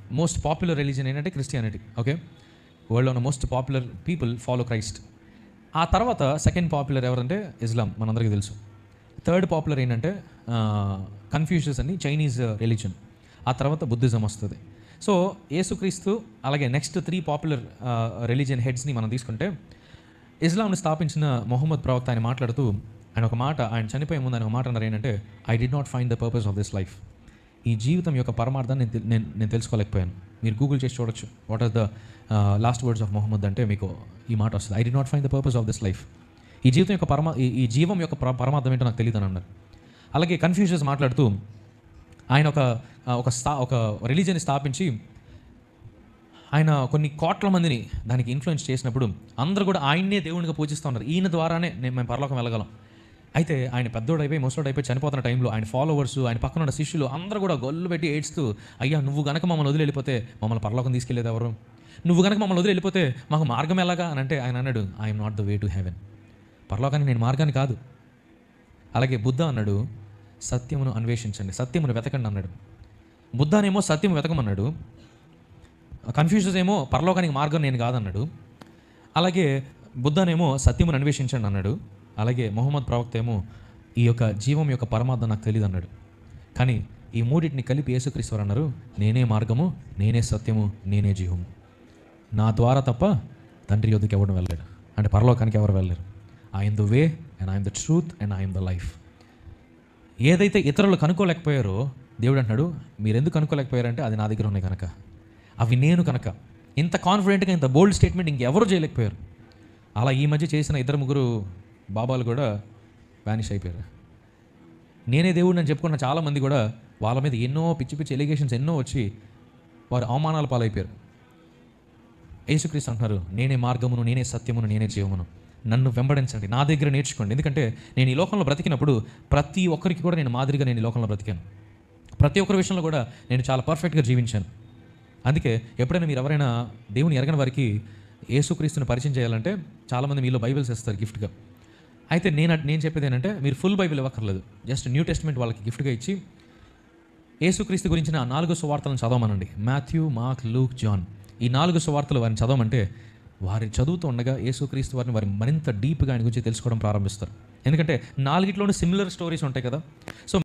most popular religion ఏంటంటే Christianity okay వరల్డ్లో ఉన్న most popular people follow Christ ఆ తర్వాత సెకండ్ పాపులర్ ఎవరంటే ఇస్లాం మనందరికీ తెలుసు థర్డ్ పాపులర్ ఏంటంటే కన్ఫ్యూషన్స్ అని చైనీస్ రిలీజన్ ఆ తర్వాత బుద్ధిజం వస్తుంది సో యేసుక్రీస్తు అలాగే నెక్స్ట్ త్రీ పాపులర్ రిలీజియన్ హెడ్స్ని మనం తీసుకుంటే ఇస్లాంను స్థాపించిన మొహమ్మద్ ప్రవక్త ఆయన మాట్లాడుతూ ఆయన ఒక మాట ఆయన చనిపోయే ముందు ఆయన ఒక మాట అన్నారు ఏంటంటే I did not find the purpose of this life ఈ జీవితం యొక్క పరమార్థాన్ని నేను తె- నేను నేను తెలుసుకోలేకపోయాను మీరు గూగుల్ చేసి చూడొచ్చు what are the last words of Mohammed అంటే మీకు ఈ మాట వస్తుంది I did not find the purpose of this life ఈ జీవితం యొక్క పరమా ఈ- ఈ జీవం యొక్క పర- పరమార్థం ఏంటో నాకు తెలియదు అని అన్నారు అలాగే కన్ఫ్యూజన్స్ మాట్లాడుతూ ఆయన ఒక ఆ, ఒక స్థా ఒక రిలీజన్ని స్థాపించి ఆయన కొన్ని కోట్ల మందిని దానికి ఇన్ఫ్లుయెన్స్ చేసినప్పుడు అందరూ కూడా ఆయన్నే దేవునిగా పూజిస్తూ ఉన్నారు ఈయన ద్వారానే నేను మేము పరలోకం వెళ్ళగలం అయితే ఆయన పెద్దోడు అయిపోయి ముసలోడు అయిపోయి చనిపోతున్న టైంలో ఆయన ఫాలోవర్స్ ఆయన పక్కన ఉన్న శిష్యులు అందరూ కూడా గొల్లు పెట్టి ఏడ్స్తూ అయ్యా నువ్వు గనక మమ్మల్ని వదిలి వెళ్ళిపోతే మమ్మల్ని పరలోకం తీసుకెళ్ళేది ఎవరు నువ్వు గనక మమ్మల్ని వదిలి వెళ్ళిపోతే మాకు మార్గం ఎలాగా అని అంటే ఆయన అన్నాడు I'm not the way to heaven పరలోకానికి నేను మార్గాన్ని కాదు అలాగే బుద్ధ అన్నాడు సత్యమును అన్వేషించండి సత్యమును వెతకండి అన్నాడు బుద్ధానేమో సత్యం వెతకమన్నాడు కన్ఫ్యూజన్స్ ఏమో పరలోకానికి మార్గం నేను కాదన్నాడు అలాగే బుద్ధనేమో సత్యమును అన్వేషించండి అన్నాడు అలాగే మొహమ్మద్ ప్రవక్త ఏమో ఈ యొక్క జీవం యొక్క పరమార్థం నాకు తెలియదు అన్నాడు కానీ ఈ మూడింటిని కలిపి యేసుక్రీశ్వరు అన్నారు నేనే మార్గము నేనే సత్యము నేనే జీవము నా ద్వారా తప్ప తండ్రి యొద్దకు ఎవడు వెళ్ళాడు అంటే పరలోకానికి ఎవరు వెళ్ళలేరు I'm the way and I'm the truth and I'm the life ఏదైతే ఇతరులు కనుక్కోలేకపోయారో దేవుడు అంటున్నాడు మీరు ఎందుకు కనుక్కోలేకపోయారంటే అది నా దగ్గర ఉన్నాయి కనుక అవి నేను కనుక ఇంత కాన్ఫిడెంట్గా ఇంత బోల్డ్ స్టేట్మెంట్ ఇంకెవరు చేయలేకపోయారు అలా ఈ మధ్య చేసిన ఇద్దరు ముగ్గురు బాబాలు కూడా వ్యానిష్ అయిపోయారు నేనే దేవుడిని అని చెప్పుకున్న చాలామంది కూడా వాళ్ళ మీద ఎన్నో పిచ్చి పిచ్చి ఎలిగేషన్స్ ఎన్నో వచ్చి వారు అవమానాల పాలైపోయారు యేసుక్రీస్తు అంటున్నారు నేనే మార్గమును నేనే సత్యమును నేనే జీవమును నన్ను వెంబడించండి నా దగ్గర నేర్చుకోండి ఎందుకంటే నేను ఈ లోకంలో బ్రతికినప్పుడు ప్రతి ఒక్కరికి కూడా నేను మాదిరిగా నేను ఈ లోకంలో బ్రతికాను ప్రతి ఒక్కరి విషయంలో కూడా నేను చాలా పర్ఫెక్ట్గా జీవించాను అందుకే ఎప్పుడైనా మీరు ఎవరైనా దేవుని ఎరగని వారికి యేసుక్రీస్తుని పరిచయం చేయాలంటే చాలామంది మీలో బైబిల్స్ ఇస్తారు గిఫ్ట్గా అయితే నేను నేను చెప్పేది ఏంటంటే మీరు ఫుల్ బైబిల్ ఇవ్వక్కర్లేదు జస్ట్ న్యూ టెస్ట్మెంట్ వాళ్ళకి గిఫ్ట్గా ఇచ్చి యేసుక్రీస్తు గురించిన ఆ నాలుగు సువార్తలను చదవమనండి మాథ్యూ మార్క్ లూక్ జాన్ ఈ నాలుగు సువార్తలు వారిని చదవమంటే వారి చదువుతూ ఉండగా యేసుక్రీస్తు వారిని వారి మరింత డీప్గా ఆయన గురించి తెలుసుకోవడం ప్రారంభిస్తారు ఎందుకంటే నాలుగిట్లోనూ సిమిలర్ స్టోరీస్ ఉంటాయి కదా సో